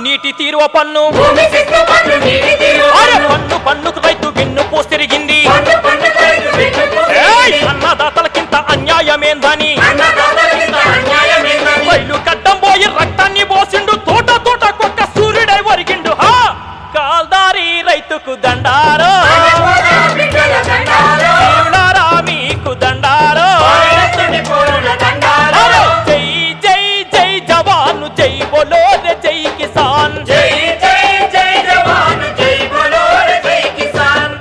నీటి తీరువ పన్ను భూమి శిస్తు పన్ను నీటి తీరు అరే పన్ను పన్నుకు రైతు వెన్ను పోసిరిగింది పన్ను పన్నుకు రైతు వెన్నుపోటు ఏయ్! అన్నదాతలకింత అన్యాయమేందని అన్నదాతలకింత అన్యాయమేందని రైలు కట్టం పోయి రక్తాన్ని పోసిండు తోట తోట కుక్క సూర్యుడై వరిగిండు హా కాల్దారి రైతుకు దండారో ఆడపోరా బిడ్డల దండాలు దేవుడారా మీకు దండారో ఎత్తుని పోరుల దండాలు అరే! జై జై జై జవాను జై బోలో రే జై కిసాన్ జై జై జై జవాన్ జై బోలో రే జై కిసాన్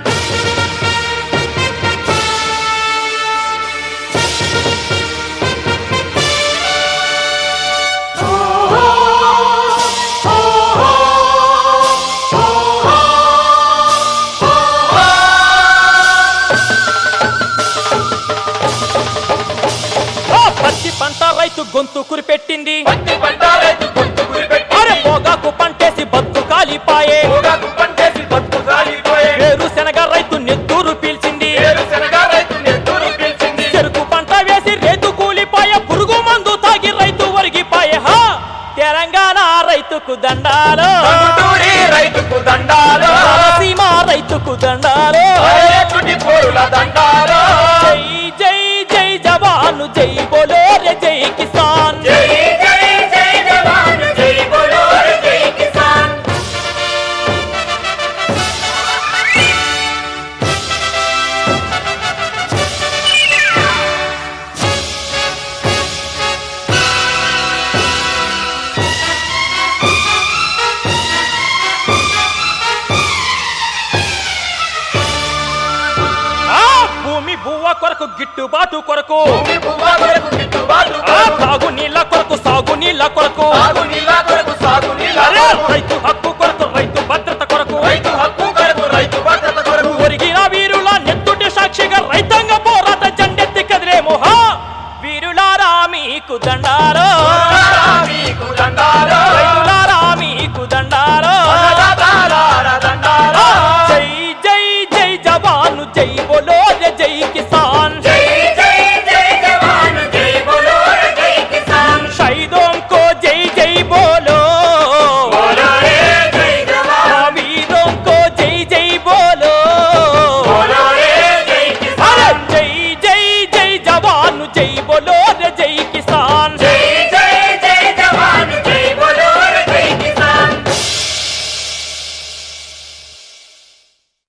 ఆ పత్తి పంట రైతు గొంతు కురిపెట్టింది పత్తి పంట రైతు గొంతు గురిపెట్టి అరే పొగాకు పంటేసి బతుకు కాలిపాయే పొగాకు పంటేసి బతుకు కాలిపోయే వేరు శనగ రైతు నెత్తూరు పీల్చింది వేరుశనగ రైతు నెత్తూరు పీల్చింది చెరుకు పంట వేసి రేతు కూలిపాయ పురుగు మందు తాగి రైతు ఒరిగిపాయ హా తెలంగాణ రైతుకు దండాలు టంగుటూరి రైతుకు దండాలు సీమ రైతుకు దండాలు ఎత్తుని పోరుల దండాలు జై జై జై జవాను జై బోలో రే జై కిసాన్ జై జై జై జవాన్ జై బోలో రే జై కిసాన్ ఆ భూమి భూవ కొరకు గిట్టుబాటు కొరకు భూమి పువ్వ కొరకు గిట్టుబాటు ఆ తాగు నీళ్ళ కొరకు సాగు నీళ్ళ కొరకు సాగు నీళ్ళ కొరకు సాగు నీళ్ళ అరే కొరకు రైతు